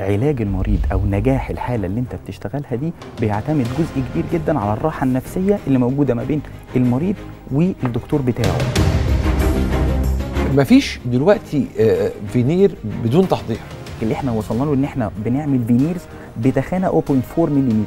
علاج المريض او نجاح الحاله اللي انت بتشتغلها دي بيعتمد جزء كبير جدا على الراحه النفسيه اللي موجوده ما بين المريض والدكتور بتاعه مفيش دلوقتي آه، فينير بدون تحضير اللي احنا وصلنا له ان احنا بنعمل فينيرز بتخانه 0.4 ملم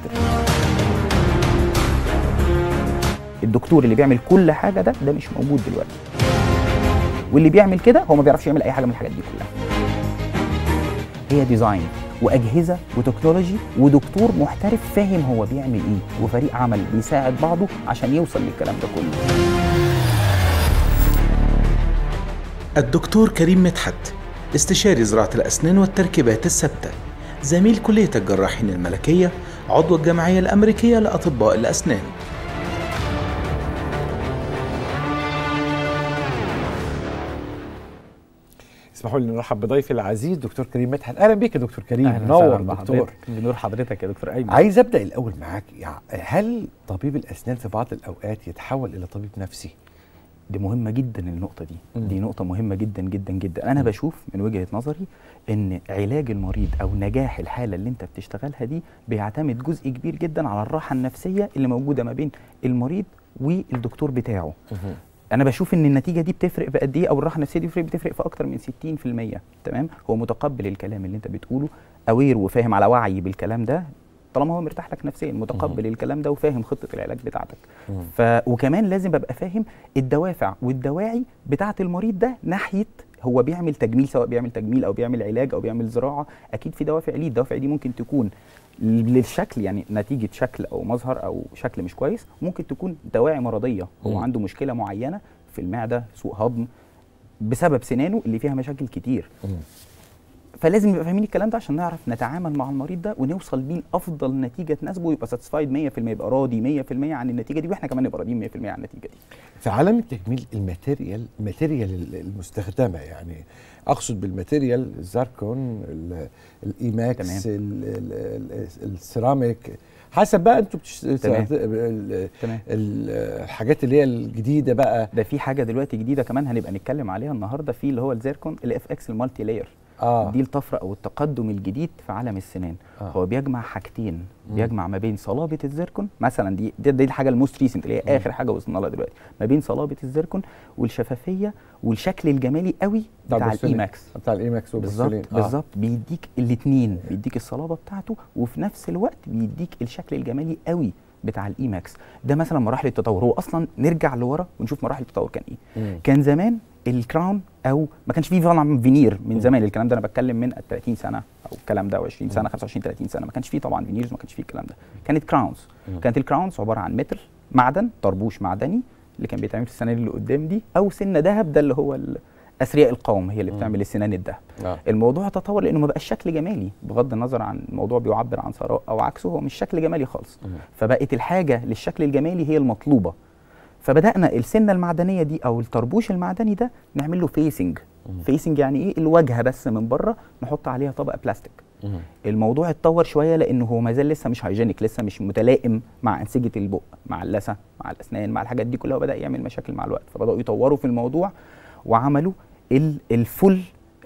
الدكتور اللي بيعمل كل حاجه ده ده مش موجود دلوقتي واللي بيعمل كده هو ما بيعرفش يعمل اي حاجه من الحاجات دي كلها هي ديزاين واجهزه وتكنولوجي ودكتور محترف فاهم هو بيعمل ايه وفريق عمل بيساعد بعضه عشان يوصل للكلام ده كله الدكتور كريم مدحت استشاري زراعة الأسنان والتركيبات الثابتة زميل كلية الجراحين الملكية عضو الجمعية الأمريكية لأطباء الأسنان اسمحوا لي نرحب بضيفي العزيز دكتور كريم مدحت اهلا بيك يا دكتور كريم أهلاً نور وسهلاً دكتور بحضرتك. بنور حضرتك يا دكتور ايمن عايز ابدا الاول معاك يعني هل طبيب الاسنان في بعض الاوقات يتحول الى طبيب نفسي دي مهمه جدا النقطه دي مم. دي نقطه مهمه جدا جدا جدا انا مم. بشوف من وجهه نظري ان علاج المريض او نجاح الحاله اللي انت بتشتغلها دي بيعتمد جزء كبير جدا على الراحه النفسيه اللي موجوده ما بين المريض والدكتور بتاعه انا بشوف ان النتيجه دي بتفرق بقد ايه او الراحه النفسيه دي بتفرق بتفرق في اكتر من 60% تمام هو متقبل الكلام اللي انت بتقوله اوير وفاهم على وعي بالكلام ده طالما هو مرتاح لك نفسيا متقبل الكلام ده وفاهم خطه العلاج بتاعتك مم. ف وكمان لازم ابقى فاهم الدوافع والدواعي بتاعه المريض ده ناحيه هو بيعمل تجميل سواء بيعمل تجميل او بيعمل علاج او بيعمل زراعه اكيد في دوافع ليه الدوافع دي ممكن تكون للشكل يعني نتيجه شكل او مظهر او شكل مش كويس ممكن تكون دواعي مرضيه هو مم. عنده مشكله معينه في المعده سوء هضم بسبب سنانه اللي فيها مشاكل كتير مم. فلازم نبقى فاهمين الكلام ده عشان نعرف نتعامل مع المريض ده ونوصل بيه لافضل نتيجه تناسبه يبقى ساتسفايد 100% يبقى راضي 100% عن النتيجه دي واحنا كمان نبقى راضيين 100% عن النتيجه دي في عالم التجميل الماتيريال الماتيريال المستخدمه يعني اقصد بالماتيريال الزركون ال- الايماكس تمام. ال- ال- ال- السيراميك حسب بقى انتوا بتش... تمام. ال- تمام ال- الحاجات اللي هي الجديده بقى ده في حاجه دلوقتي جديده كمان هنبقى نتكلم عليها النهارده في اللي هو الزيركون الاف اكس المالتي لاير اه دي الطفره او التقدم الجديد في عالم السنان آه. هو بيجمع حاجتين مم. بيجمع ما بين صلابه الزيركون مثلا دي دي, دي الحاجه الموست ريسنت اللي مم. هي اخر حاجه وصلنا لها دلوقتي ما بين صلابه الزيركون والشفافيه والشكل الجمالي قوي بتاع البورسلين. الايماكس بتاع الايماكس والبورسلين. بالظبط بالظبط بيديك الاثنين بيديك الصلابه بتاعته وفي نفس الوقت بيديك الشكل الجمالي قوي بتاع الايماكس ده مثلا مراحل التطور هو اصلا نرجع لورا ونشوف مراحل التطور كان ايه مم. كان زمان الكراون او ما كانش فيه طبعا فينير من مم. زمان الكلام ده انا بتكلم من 30 سنه او الكلام ده و20 مم. سنه 25 30 سنه ما كانش فيه طبعا فينيرز ما كانش فيه الكلام ده كانت كراونز مم. كانت الكراونز عباره عن متر معدن طربوش معدني اللي كان بيتعمل في السنان اللي قدام دي او سنه ذهب ده اللي هو ال- اثرياء القوم هي اللي مم. بتعمل السنان الذهب آه. الموضوع تطور لانه ما بقاش شكل جمالي بغض النظر عن الموضوع بيعبر عن ثراء او عكسه هو مش شكل جمالي خالص مم. فبقت الحاجه للشكل الجمالي هي المطلوبه فبدانا السنه المعدنيه دي او الطربوش المعدني ده نعمل له فيسنج مم. فيسنج يعني ايه الواجهه بس من بره نحط عليها طبقه بلاستيك مم. الموضوع اتطور شويه لانه هو ما زال لسه مش هايجينيك لسه مش متلائم مع انسجه البق مع اللثه مع الاسنان مع الحاجات دي كلها وبدا يعمل مشاكل مع الوقت فبداوا يطوروا في الموضوع وعملوا ال- الفول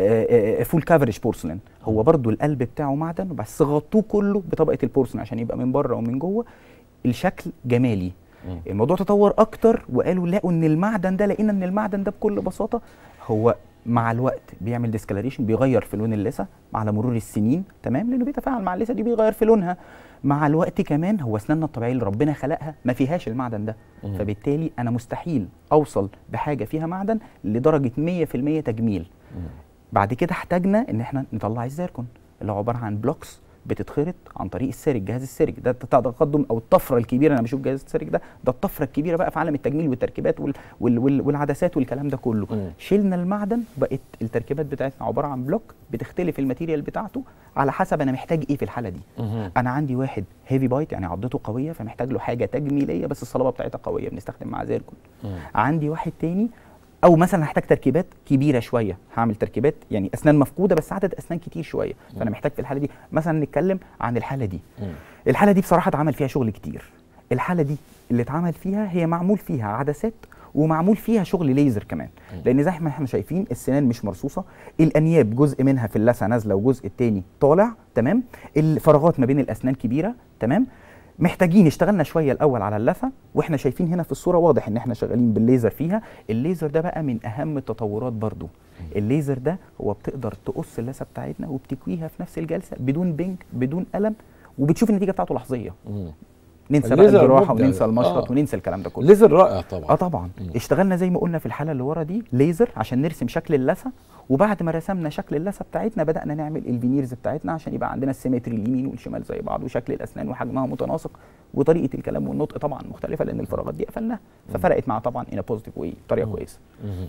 فول كافرج بورسلين هو برضو القلب بتاعه معدن بس غطوه كله بطبقه البورسلين عشان يبقى من بره ومن جوه الشكل جمالي مم. الموضوع تطور اكتر وقالوا لقوا ان المعدن ده لقينا ان المعدن ده بكل بساطه هو مع الوقت بيعمل ديسكلاريشن بيغير في لون اللثه على مرور السنين تمام لانه بيتفاعل مع اللثه دي بيغير في لونها مع الوقت كمان هو اسناننا الطبيعيه اللي ربنا خلقها ما فيهاش المعدن ده مم. فبالتالي انا مستحيل اوصل بحاجه فيها معدن لدرجه 100% تجميل مم. بعد كده احتاجنا ان احنا نطلع الزيركون اللي هو عباره عن بلوكس بتتخرط عن طريق السيرك جهاز السيرك ده الت- التقدم او الطفره الكبيره انا بشوف جهاز السيرك ده ده الطفره الكبيره بقى في عالم التجميل والتركيبات وال وال وال والعدسات والكلام ده كله مم. شلنا المعدن بقت التركيبات بتاعتنا عباره عن بلوك بتختلف الماتيريال بتاعته على حسب انا محتاج ايه في الحاله دي مم. انا عندي واحد هيفي بايت يعني عضته قويه فمحتاج له حاجه تجميليه بس الصلابه بتاعتها قويه بنستخدم معاه زيركون مم. عندي واحد تاني او مثلا هحتاج تركيبات كبيره شويه هعمل تركيبات يعني اسنان مفقوده بس عدد اسنان كتير شويه فانا محتاج في الحاله دي مثلا نتكلم عن الحاله دي مم. الحاله دي بصراحه اتعمل فيها شغل كتير الحاله دي اللي اتعمل فيها هي معمول فيها عدسات ومعمول فيها شغل ليزر كمان لان زي ما احنا شايفين السنان مش مرصوصه الانياب جزء منها في اللثه نازله وجزء التاني طالع تمام الفراغات ما بين الاسنان كبيره تمام محتاجين اشتغلنا شويه الاول على اللثه واحنا شايفين هنا في الصوره واضح ان احنا شغالين بالليزر فيها الليزر ده بقى من اهم التطورات برضو الليزر ده هو بتقدر تقص اللثه بتاعتنا وبتكويها في نفس الجلسه بدون بنج بدون الم وبتشوف النتيجه بتاعته لحظيه مم. ننسى بقى الليزر الجراحه مبدع. وننسى المشرط آه. وننسى الكلام ده كله ليزر رائع طبعا اه طبعا مم. اشتغلنا زي ما قلنا في الحاله اللي ورا دي ليزر عشان نرسم شكل اللثه وبعد ما رسمنا شكل اللثه بتاعتنا بدانا نعمل الفينيرز بتاعتنا عشان يبقى عندنا السيمتري اليمين والشمال زي بعض وشكل الاسنان وحجمها متناسق وطريقه الكلام والنطق طبعا مختلفه لان الفراغات دي قفلناها ففرقت مع طبعا ان بوزيتيف واي بطريقه مم. كويسه مم.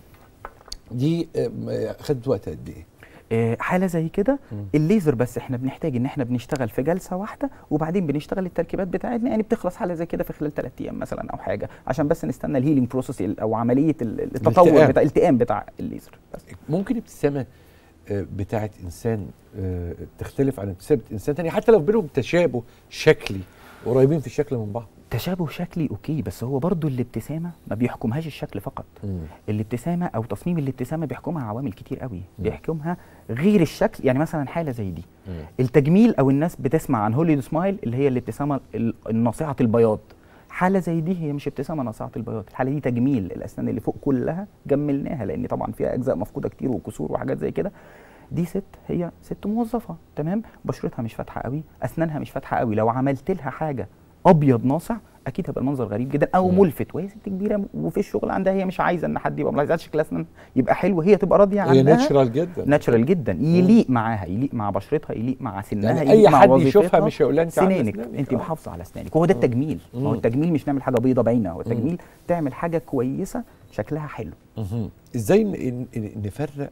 دي آم، خدت وقت قد ايه؟ آه، حاله زي كده مم. الليزر بس احنا بنحتاج ان احنا بنشتغل في جلسه واحده وبعدين بنشتغل التركيبات بتاعتنا يعني بتخلص حاله زي كده في خلال ثلاث ايام مثلا او حاجه عشان بس نستنى الهيلينج بروسيس او عمليه ال- التطور الالتئام. بتاع الالتئام بتاع الليزر بس ممكن ابتسامه آه، بتاعت انسان آه، تختلف عن ابتسامه انسان تاني حتى لو بينهم تشابه شكلي قريبين في الشكل من بعض تشابه شكلي اوكي بس هو برضو الابتسامه ما بيحكمهاش الشكل فقط الابتسامه او تصميم الابتسامه بيحكمها عوامل كتير قوي مم. بيحكمها غير الشكل يعني مثلا حاله زي دي مم. التجميل او الناس بتسمع عن هوليود سمايل اللي هي الابتسامه ال- الناصعه البياض حاله زي دي هي مش ابتسامه ناصعه البياض الحاله دي تجميل الاسنان اللي فوق كلها جملناها لان طبعا فيها اجزاء مفقوده كتير وكسور وحاجات زي كده دي ست هي ست موظفه تمام بشرتها مش فاتحه قوي اسنانها مش فاتحه قوي لو عملت لها حاجه ابيض ناصع اكيد هيبقى المنظر غريب جدا او مم. ملفت وهي ست كبيره وفي الشغل عندها هي مش عايزه ان حد يبقى ملاحظ شكل اسنان يبقى حلو هي تبقى راضيه هي عنها ناتشرال جدا ناتشرال جدا يليق معاها يليق مع بشرتها يليق مع سنها يعني يليق اي مع حد وظيفتها. يشوفها مش هيقول لها انت عاملة سنانك أسنانك. انت آه. محافظه على اسنانك وهو ده التجميل ما هو مم. التجميل مش نعمل حاجه بيضه باينه هو التجميل تعمل حاجه كويسه شكلها حلو مهم. ازاي ن- ن- نفرق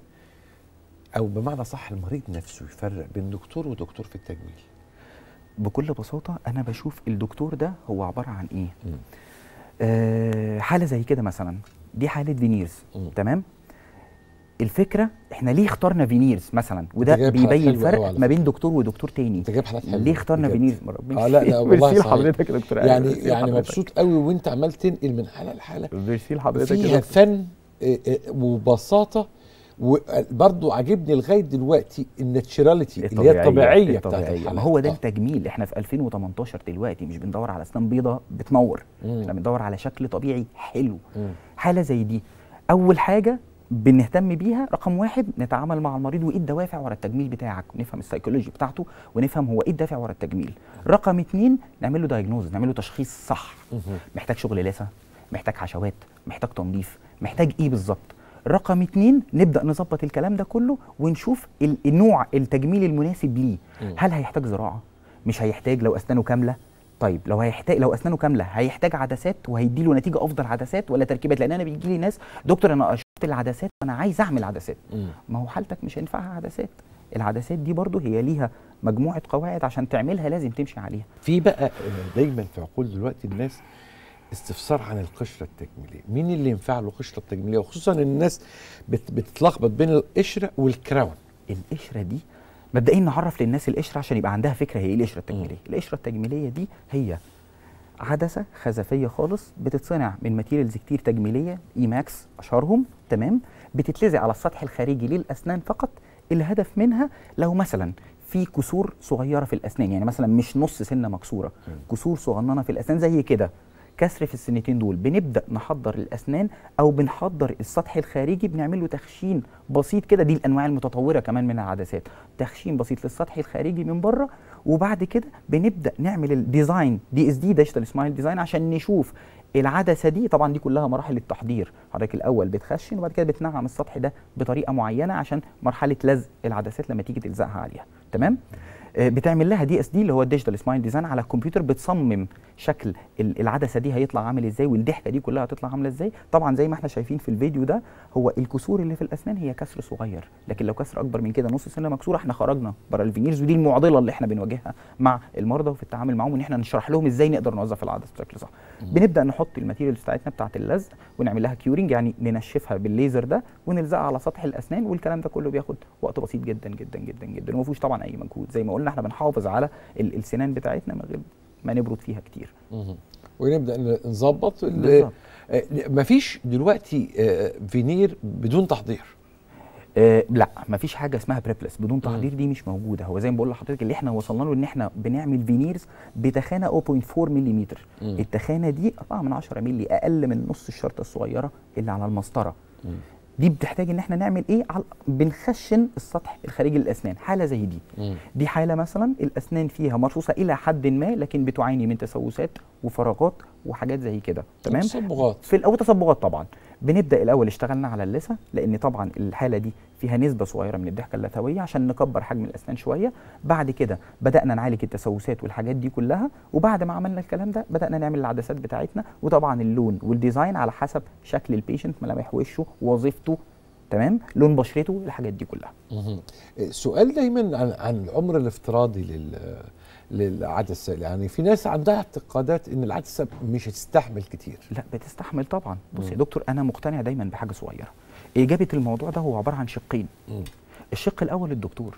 او بمعنى صح المريض نفسه يفرق بين دكتور ودكتور في التجميل بكل بساطه انا بشوف الدكتور ده هو عباره عن ايه مم. آه حاله زي كده مثلا دي حاله فينيرز مم. تمام الفكره احنا ليه اخترنا فينيرز مثلا وده أنت جايب حالات بيبين حلوة أوي فرق على ما فكرة. بين دكتور ودكتور تاني انت جايب حالات حلوه ليه اخترنا بجد. فينيرز اه لا لا والله ميرسي صحيح. لحضرتك يا دكتور يعني ميرسي يعني لحضرتك. مبسوط قوي وانت عمال تنقل من حاله لحاله ميرسي لحضرتك يا فيها دكتور. فن آه، آه، وبساطه وبرضه عاجبني لغايه دلوقتي الناتشراليتي اللي هي الطبيعيه بتاعت الطبيعية. الحالة ما هو ده آه. التجميل احنا في 2018 دلوقتي مش بندور على اسنان بيضة بتنور مم. احنا بندور على شكل طبيعي حلو مم. حالة زي دي اول حاجة بنهتم بيها رقم واحد نتعامل مع المريض وايه الدوافع ورا التجميل بتاعك ونفهم السيكولوجي بتاعته ونفهم هو ايه الدافع ورا التجميل رقم اتنين نعمل له دايجنوز نعمل له تشخيص صح مهم. محتاج شغل لثه محتاج حشوات محتاج تنظيف محتاج ايه بالظبط رقم اتنين نبدا نظبط الكلام ده كله ونشوف ال- النوع التجميل المناسب ليه مم. هل هيحتاج زراعه مش هيحتاج لو اسنانه كامله طيب لو هيحتاج لو اسنانه كامله هيحتاج عدسات وهيدي له نتيجه افضل عدسات ولا تركيبات لان انا بيجي لي ناس دكتور انا شفت العدسات وانا عايز اعمل عدسات مم. ما هو حالتك مش هينفعها عدسات العدسات دي برضو هي ليها مجموعه قواعد عشان تعملها لازم تمشي عليها في بقى آه، دايما في عقول دلوقتي الناس استفسار عن القشره التجميليه مين اللي ينفع له قشره تجميليه وخصوصا ان الناس بت بتتلخبط بين القشره والكراون القشره دي مبدئيا نعرف للناس القشره عشان يبقى عندها فكره هي ايه القشره التجميليه القشره التجميليه دي هي عدسه خزفيه خالص بتتصنع من ماتيريالز كتير تجميليه اي ماكس اشهرهم تمام بتتلزق على السطح الخارجي للاسنان فقط الهدف منها لو مثلا في كسور صغيره في الاسنان يعني مثلا مش نص سنه مكسوره كسور صغننه في الاسنان زي كده كسر في السنتين دول بنبدا نحضر الاسنان او بنحضر السطح الخارجي بنعمل له تخشين بسيط كده دي الانواع المتطوره كمان من العدسات تخشين بسيط للسطح الخارجي من بره وبعد كده بنبدا نعمل الديزاين دي اس دي ديجيتال سمايل ديزاين عشان نشوف العدسه دي طبعا دي كلها مراحل التحضير حضرتك الاول بتخشن وبعد كده بتنعم السطح ده بطريقه معينه عشان مرحله لزق العدسات لما تيجي تلزقها عليها تمام آه، بتعمل لها دي اس دي اللي هو الديجيتال سمايل ديزاين على الكمبيوتر بتصمم شكل ال- العدسه دي هيطلع عامل ازاي والضحكه دي كلها هتطلع عامله ازاي طبعا زي ما احنا شايفين في الفيديو ده هو الكسور اللي في الاسنان هي كسر صغير لكن لو كسر اكبر من كده نص سنه مكسوره احنا خرجنا بره الفينيرز ودي المعضله اللي احنا بنواجهها مع المرضى وفي التعامل معاهم ان احنا نشرح لهم ازاي نقدر نوظف العدسه بشكل صح بنبدا نحط الماتيريالز بتاعتنا بتاعت اللزق ونعمل لها كيورنج يعني ننشفها بالليزر ده ونلزقها على سطح الاسنان والكلام ده كله بياخد وقت بسيط جدا جدا جدا جدا وما فيهوش طبعا اي مجهود زي ما قلنا احنا بنحافظ على ال- السنان بتاعتنا من غير ما نبرد فيها كتير مهم. ونبدا ن- نظبط ال- بالظبط. آه، مفيش دلوقتي آه، فينير بدون تحضير آه لا مفيش حاجه اسمها بريبلس بدون تحضير دي مش موجوده هو زي ما بقول لحضرتك اللي احنا وصلنا له ان احنا بنعمل فينيرز بتخانه 0.4 ملم التخانه دي 4 من 10 مللي اقل من نص الشرطه الصغيره اللي على المسطره دي بتحتاج ان احنا نعمل ايه على بنخشن السطح الخارجي للاسنان حاله زي دي دي حاله مثلا الاسنان فيها مرصوصه الى حد ما لكن بتعاني من تسوسات وفراغات وحاجات زي كده تمام تصبغات في الاول تصبغات طبعا بنبدا الاول اشتغلنا على اللثه لان طبعا الحاله دي فيها نسبه صغيره من الضحكه اللثويه عشان نكبر حجم الاسنان شويه بعد كده بدانا نعالج التسوسات والحاجات دي كلها وبعد ما عملنا الكلام ده بدانا نعمل العدسات بتاعتنا وطبعا اللون والديزاين على حسب شكل البيشنت ملامح وشه وظيفته تمام لون بشرته الحاجات دي كلها مهم. سؤال دايما عن عن العمر الافتراضي لل للعدسه يعني في ناس عندها اعتقادات ان العدسه مش هتستحمل كتير لا بتستحمل طبعا بص يا دكتور انا مقتنع دايما بحاجه صغيره اجابه الموضوع ده هو عباره عن شقين مم. الشق الاول الدكتور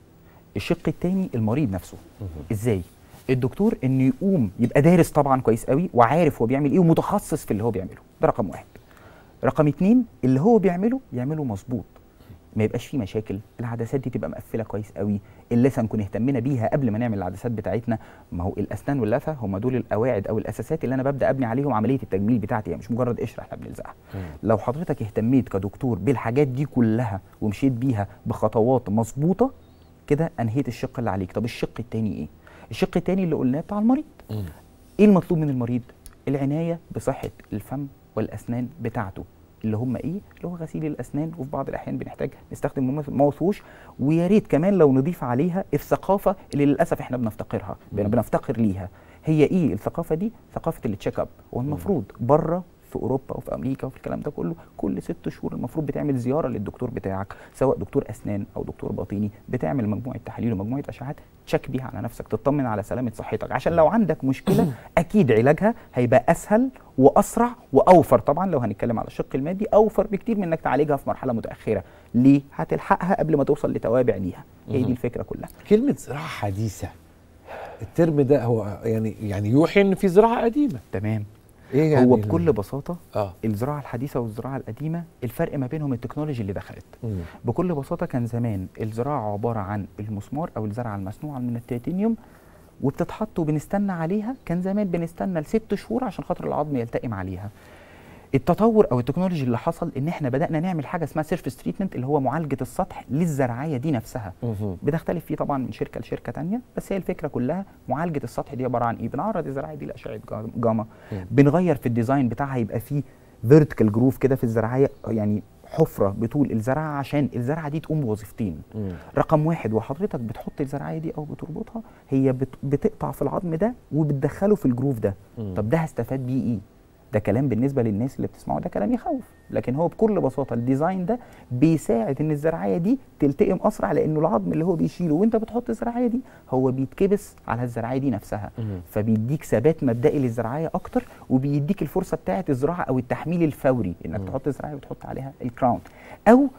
الشق الثاني المريض نفسه ازاي الدكتور انه يقوم يبقى دارس طبعا كويس قوي وعارف هو بيعمل ايه ومتخصص في اللي هو بيعمله ده رقم واحد رقم اتنين اللي هو بيعمله يعمله مظبوط ما يبقاش فيه مشاكل العدسات دي تبقى مقفله كويس قوي اللثه نكون اهتمينا بيها قبل ما نعمل العدسات بتاعتنا ما هو الاسنان واللثه هم دول القواعد او الاساسات اللي انا ببدا ابني عليهم عمليه التجميل بتاعتي يعني مش مجرد قشره احنا بنلزقها لو حضرتك اهتميت كدكتور بالحاجات دي كلها ومشيت بيها بخطوات مظبوطه كده انهيت الشق اللي عليك طب الشق التاني ايه الشق التاني اللي قلناه بتاع المريض مم. ايه المطلوب من المريض العنايه بصحه الفم والاسنان بتاعته اللي هم ايه اللي هو غسيل الاسنان وفي بعض الاحيان بنحتاج نستخدم ماوث ووش ويا ريت كمان لو نضيف عليها الثقافه اللي للاسف احنا بنفتقرها بن- بنفتقر ليها هي ايه الثقافه دي ثقافه التشيك اب هو المفروض بره في اوروبا وفي امريكا وفي الكلام ده كله كل ست شهور المفروض بتعمل زياره للدكتور بتاعك سواء دكتور اسنان او دكتور باطني بتعمل مجموعه تحاليل ومجموعه اشعات تشيك بيها على نفسك تطمن على سلامه صحتك عشان لو عندك مشكله اكيد علاجها هيبقى اسهل واسرع واوفر طبعا لو هنتكلم على الشق المادي اوفر بكتير من انك تعالجها في مرحله متاخره ليه هتلحقها قبل ما توصل لتوابع ليها هي دي الفكره كلها كلمه زراعه حديثه الترم ده هو يعني يعني يوحي ان في زراعه قديمه تمام ايه يعني هو ال- بكل بساطه اه الزراعه الحديثه والزراعه القديمه الفرق ما بينهم التكنولوجي اللي دخلت مم. بكل بساطه كان زمان الزراعه عباره عن المسمار او الزرعه المصنوعه من التيتانيوم وبتتحط وبنستنى عليها كان زمان بنستنى لست شهور عشان خاطر العظم يلتئم عليها التطور او التكنولوجي اللي حصل ان احنا بدانا نعمل حاجه اسمها سيرفيس تريتمنت اللي هو معالجه السطح للزرعيه دي نفسها مهم. بتختلف فيه طبعا من شركه لشركه تانية بس هي الفكره كلها معالجه السطح دي عباره عن ايه بنعرض الزراعه دي لاشعه جا- جاما مم. بنغير في الديزاين بتاعها يبقى فيه فيرتيكال جروف كده في الزراعيه يعني حفره بطول الزرعه عشان الزرعه دي تقوم بوظيفتين مم. رقم واحد وحضرتك بتحط الزراعيه دي او بتربطها هي بت بتقطع في العظم ده وبتدخله في الجروف ده مم. طب ده هستفاد بيه ايه ده كلام بالنسبه للناس اللي بتسمعه ده كلام يخوف لكن هو بكل بساطه الديزاين ده بيساعد ان الزراعيه دي تلتئم اسرع لانه العظم اللي هو بيشيله وانت بتحط الزراعيه دي هو بيتكبس على الزراعيه دي نفسها مم. فبيديك ثبات مبدئي للزراعيه اكتر وبيديك الفرصه بتاعه الزراعه او التحميل الفوري انك مم. تحط الزراعيه وتحط عليها الكراون او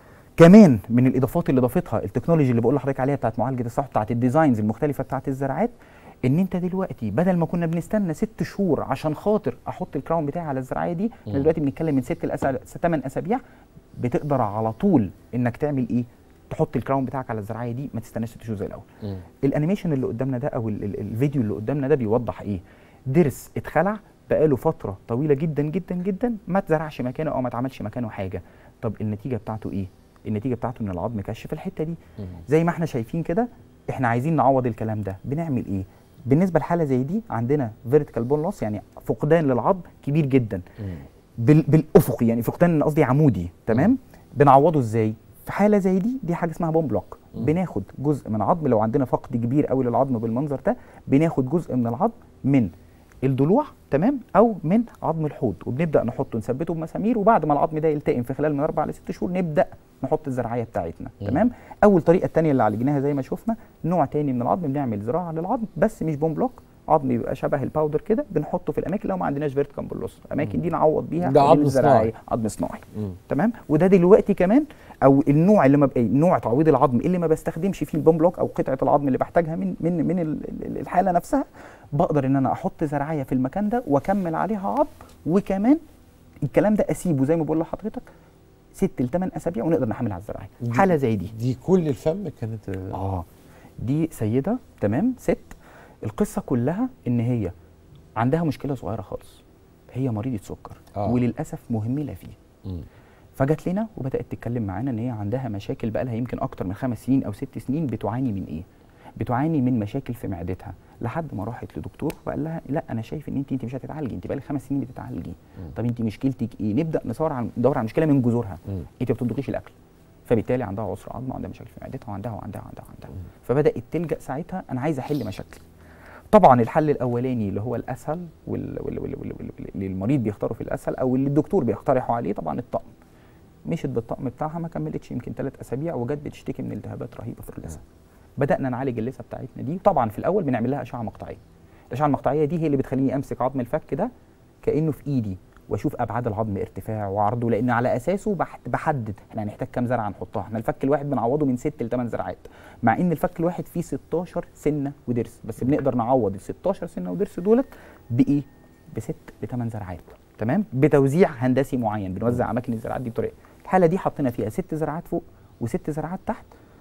كمان من الاضافات اللي ضافتها التكنولوجي اللي بقول لحضرتك عليها بتاعت معالجه الصح بتاعت الديزاينز المختلفه بتاعت الزراعات ان انت دلوقتي بدل ما كنا بنستنى ست شهور عشان خاطر احط الكراون بتاعي على الزراعيه دي احنا مم. دلوقتي بنتكلم من ست لأسابيع ثمان اسابيع بتقدر على طول انك تعمل ايه تحط الكراون بتاعك على الزراعيه دي ما تستناش ست شهور زي الاول مم. الانيميشن اللي قدامنا ده او ال ال الفيديو اللي قدامنا ده بيوضح ايه ضرس اتخلع بقاله فتره طويله جدا جدا جدا ما اتزرعش مكانه او ما اتعملش مكانه حاجه طب النتيجه بتاعته ايه النتيجه بتاعته ان العظم كشف الحته دي مم. زي ما احنا شايفين كده احنا عايزين نعوض الكلام ده بنعمل ايه بالنسبه لحاله زي دي عندنا فيرتيكال بون لوس يعني فقدان للعظم كبير جدا مم. بال بالافقي يعني فقدان قصدي عمودي تمام بنعوضه ازاي في حاله زي دي دي حاجه اسمها بون بلوك مم. بناخد جزء من عظم لو عندنا فقد كبير قوي للعظم بالمنظر ده بناخد جزء من العظم من الضلوع تمام او من عظم الحوض وبنبدا نحطه نثبته بمسامير وبعد ما العظم ده يلتئم في خلال من اربع لست شهور نبدا نحط الزراعيه بتاعتنا مم. تمام اول طريقه الثانيه اللي عالجناها زي ما شفنا نوع تاني من العظم بنعمل زراعه للعظم بس مش بون بلوك عظم بيبقى شبه الباودر كده بنحطه في الاماكن لو ما عندناش فيرتيكال بولوس الاماكن دي نعوض بيها ده حوالين عظم الزراعية. صناعي. عظم صناعي مم. تمام وده دلوقتي كمان او النوع اللي ما ب... نوع تعويض العظم اللي ما بستخدمش فيه البوم بلوك او قطعه العظم اللي بحتاجها من من من ال- ال- الحاله نفسها بقدر ان انا احط زراعيه في المكان ده واكمل عليها عظم وكمان الكلام ده اسيبه زي ما بقول لحضرتك ست لثمان اسابيع ونقدر نحمل على الزراعيه دي- حاله زي دي دي كل الفم كانت اه دي سيده تمام ست القصه كلها ان هي عندها مشكله صغيره خالص هي مريضه سكر آه. وللاسف مهمله فيه مم. فجت لنا وبدات تتكلم معانا ان هي عندها مشاكل بقى لها يمكن اكتر من خمس سنين او ست سنين بتعاني من ايه بتعاني من مشاكل في معدتها لحد ما راحت لدكتور وقال لها لا انا شايف ان انت انت مش هتتعالجي انت بقى لك خمس سنين بتتعالجي طب انت مشكلتك ايه نبدا ندور على ندور على المشكله من جذورها مم. انت ما بتطبخيش الاكل فبالتالي عندها عسر عظم وعندها مشاكل في معدتها وعندها وعندها وعندها وعندها فبدات تلجا ساعتها انا عايز احل مشاكلي طبعا الحل الاولاني اللي هو الاسهل وال- وال- وال- وال- وال- اللي المريض بيختاره في الاسهل او اللي الدكتور بيقترحه عليه طبعا الطقم مشيت بالطقم بتاعها ما كملتش يمكن ثلاث اسابيع وجت بتشتكي من التهابات رهيبه في اللثه بدانا نعالج اللثه بتاعتنا دي طبعا في الاول بنعمل لها اشعه مقطعيه الاشعه المقطعيه دي هي اللي بتخليني امسك عظم الفك ده كانه في ايدي واشوف ابعاد العظم ارتفاع وعرضه لان على اساسه بح- بحدد احنا هنحتاج كام زرعه نحطها احنا الفك الواحد بنعوضه من 6 ل 8 زرعات مع ان الفك الواحد فيه 16 سنه ودرس بس بنقدر نعوض ال 16 سنه ودرس دولت بايه بست ل 8 زرعات تمام بتوزيع هندسي معين بنوزع اماكن الزراعات دي بطريقه الحاله دي حطينا فيها ست زراعات فوق وست زراعات تحت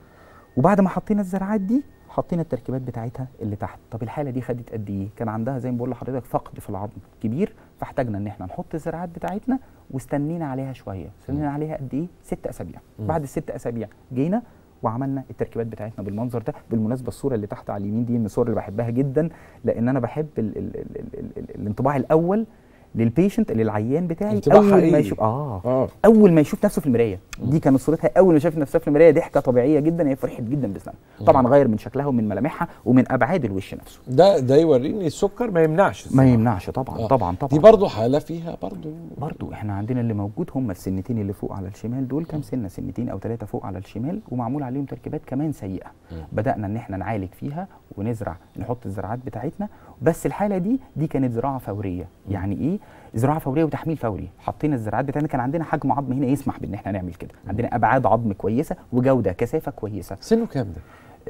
وبعد ما حطينا الزراعات دي حطينا التركيبات بتاعتها اللي تحت طب الحاله دي خدت قد ايه كان عندها زي ما بقول لحضرتك فقد في العظم كبير فاحتاجنا ان احنا نحط الزراعات بتاعتنا واستنينا عليها شويه استنينا عليها قد ايه ست اسابيع بعد الست اسابيع جينا وعملنا التركيبات بتاعتنا بالمنظر ده بالمناسبه الصوره اللي تحت على اليمين دي من الصور اللي بحبها جدا لان انا بحب ال ال ال ال ال ال الانطباع الاول للبيشنت للعيان بتاعي انطباع اول ما حقيقي. يشوف اه اه اول ما يشوف نفسه في المرايه دي كانت صورتها اول ما شافت نفسها في المرايه ضحكه طبيعيه جدا هي فرحت جدا باسنانها طبعا غير من شكلها ومن ملامحها ومن ابعاد الوش نفسه ده ده يوريني السكر ما يمنعش ما الصراحة. يمنعش طبعا آه. طبعا طبعا دي برضه حاله فيها برضه برضو احنا عندنا اللي موجود هم السنتين اللي فوق على الشمال دول كام سنه سنتين او ثلاثه فوق على الشمال ومعمول عليهم تركيبات كمان سيئه بدانا ان احنا نعالج فيها ونزرع نحط الزراعات بتاعتنا بس الحاله دي دي كانت زراعه فوريه يعني ايه زراعه فوريه وتحميل فوري حطينا الزراعات بتاعتنا كان عندنا حجم عظم هنا يسمح بان احنا نعمل كده عندنا ابعاد عظم كويسه وجوده كثافه كويسه سنه كام ده؟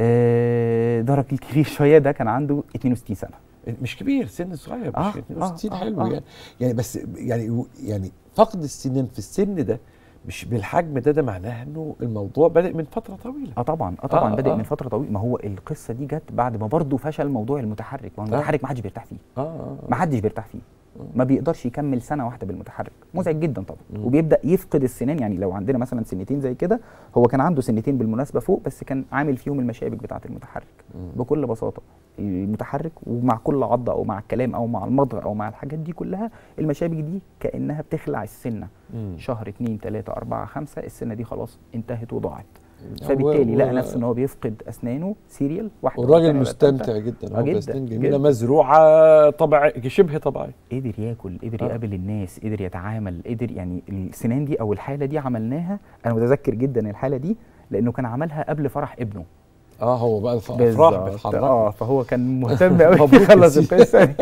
آه ده راجل كبير شويه ده كان عنده 62 سنه مش كبير سن صغير مش آه، 62 آه، حلو آه. يعني يعني بس يعني يعني فقد السنين في السن ده مش بالحجم ده ده معناه انه الموضوع بدأ من فتره طويله اه طبعا اه طبعا آه، بادئ آه. من فتره طويله ما هو القصه دي جت بعد ما برضه فشل موضوع المتحرك ما هو المتحرك ما حدش بيرتاح فيه اه اه ما حدش بيرتاح فيه ما بيقدرش يكمل سنه واحده بالمتحرك مزعج جدا طبعا وبيبدا يفقد السنان يعني لو عندنا مثلا سنتين زي كده هو كان عنده سنتين بالمناسبه فوق بس كان عامل فيهم المشابك بتاعه المتحرك بكل بساطه المتحرك ومع كل عضه او مع الكلام او مع المضغ او مع الحاجات دي كلها المشابك دي كانها بتخلع السنه مم. شهر اتنين تلاته اربعه خمسه السنه دي خلاص انتهت وضاعت هو- فبالتالي هو- لقى نفسه ان هو بيفقد اسنانه سيريال واحده والراجل والتانية والتالتة. مستمتع جدا آه، هو جدا، بسنين جميله جدا. مزروعه طبيعي شبه طبيعي قدر ياكل قدر آه. يقابل الناس قدر يتعامل قدر يعني السنان دي او الحاله دي عملناها انا متذكر جدا الحاله دي لانه كان عملها قبل فرح ابنه اه هو بقى في افراح بالظبط. بيتحرك اه فهو كان مهتم قوي مبروك يا يخلص سيدي. القصه دي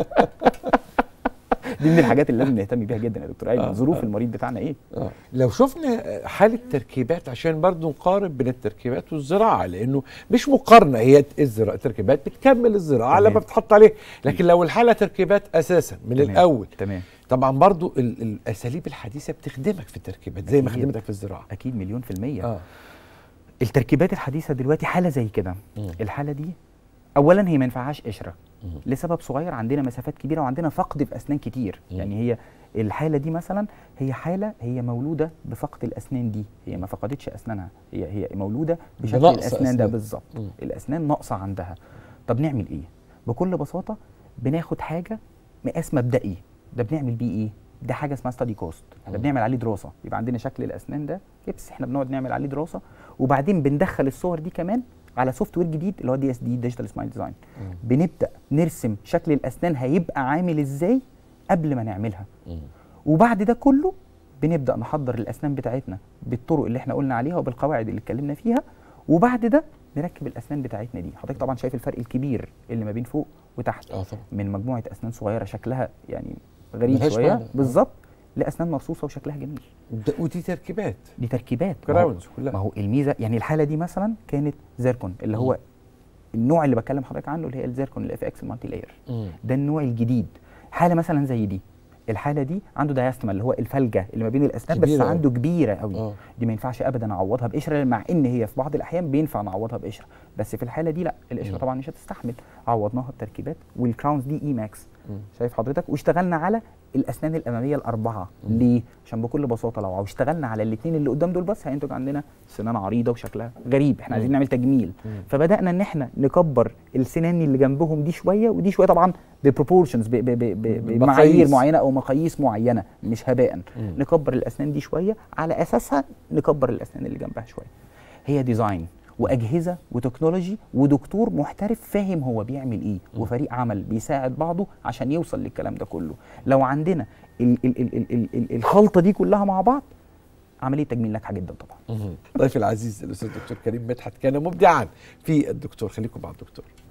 دي من الحاجات اللي لازم نهتم بيها جدا يا دكتور ايمن آه، ظروف آه. المريض بتاعنا ايه آه. لو شفنا حالة تركيبات عشان برضو نقارن بين التركيبات والزراعة لأنه مش مقارنة هي الزراعة التركيبات بتكمل الزراعة تمام. لما بتحط عليه لكن لو الحالة تركيبات أساسا من تمام. الأول تمام طبعا برضو ال- الأساليب الحديثة بتخدمك في التركيبات زي ما أكيد. خدمتك في الزراعة اكيد مليون في الميه اه التركيبات الحديثه دلوقتي حاله زي كده مم. الحاله دي اولا هي ما ينفعهاش قشره مم. لسبب صغير عندنا مسافات كبيره وعندنا فقد في اسنان كتير مم. يعني هي الحاله دي مثلا هي حاله هي مولوده بفقد الاسنان دي هي ما فقدتش اسنانها هي هي مولوده بشكل بنقص الاسنان ده أسنان. بالظبط مم. الاسنان ناقصه عندها طب نعمل ايه بكل بساطه بناخد حاجه مقاس مبدئي ده بنعمل بيه ايه ده حاجه اسمها ستادي كوست احنا مم. بنعمل عليه دراسه يبقى عندنا شكل الاسنان ده كبس احنا بنقعد نعمل عليه دراسه وبعدين بندخل الصور دي كمان على سوفت وير جديد اللي هو دي اس دي ديجيتال سمايل ديزاين مم. بنبدا نرسم شكل الاسنان هيبقى عامل ازاي قبل ما نعملها مم. وبعد ده كله بنبدا نحضر الاسنان بتاعتنا بالطرق اللي احنا قلنا عليها وبالقواعد اللي اتكلمنا فيها وبعد ده نركب الاسنان بتاعتنا دي حضرتك طبعا شايف الفرق الكبير اللي ما بين فوق وتحت اه طبعا من مجموعه اسنان صغيره شكلها يعني غريب ملهاش شويه معنى. بالظبط لاسنان مرصوصه وشكلها جميل ده- ودي تركيبات دي تركيبات ما هو- كراونز كلها ما هو الميزه يعني الحاله دي مثلا كانت زيركون اللي هو النوع اللي بتكلم حضرتك عنه اللي هي الزيركون الاف اكس المالتي لاير مم. ده النوع الجديد حاله مثلا زي دي الحاله دي عنده دايستما اللي هو الفلجه اللي ما بين الاسنان بس كبيرة أوي. عنده كبيره قوي اه دي ما ينفعش ابدا اعوضها بقشره مع ان هي في بعض الاحيان بينفع نعوضها بقشره بس في الحاله دي لا القشره مم. طبعا مش هتستحمل عوضناها بتركيبات والكراونز دي اي ماكس مم. شايف حضرتك واشتغلنا على الاسنان الاماميه الاربعه مم. ليه عشان بكل بساطه لو اشتغلنا على الاثنين اللي قدام دول بس هينتج عندنا سنان عريضه وشكلها غريب احنا عايزين مم. نعمل تجميل مم. فبدانا ان احنا نكبر السنان اللي جنبهم دي شويه ودي شويه طبعا ببروبورشنز بمعايير مقاييس. معينه او مقاييس معينه مش هباء مم. نكبر الاسنان دي شويه على اساسها نكبر الاسنان اللي جنبها شويه هي ديزاين واجهزه وتكنولوجي ودكتور محترف فاهم هو بيعمل ايه مم. وفريق عمل بيساعد بعضه عشان يوصل للكلام ده كله لو عندنا ال ال ال ال ال ال الخلطه دي كلها مع بعض عمليه تجميل ناجحه جدا طبعا مهم. ضيفي العزيز الاستاذ الدكتور كريم مدحت كان مبدعا في الدكتور خليكم مع الدكتور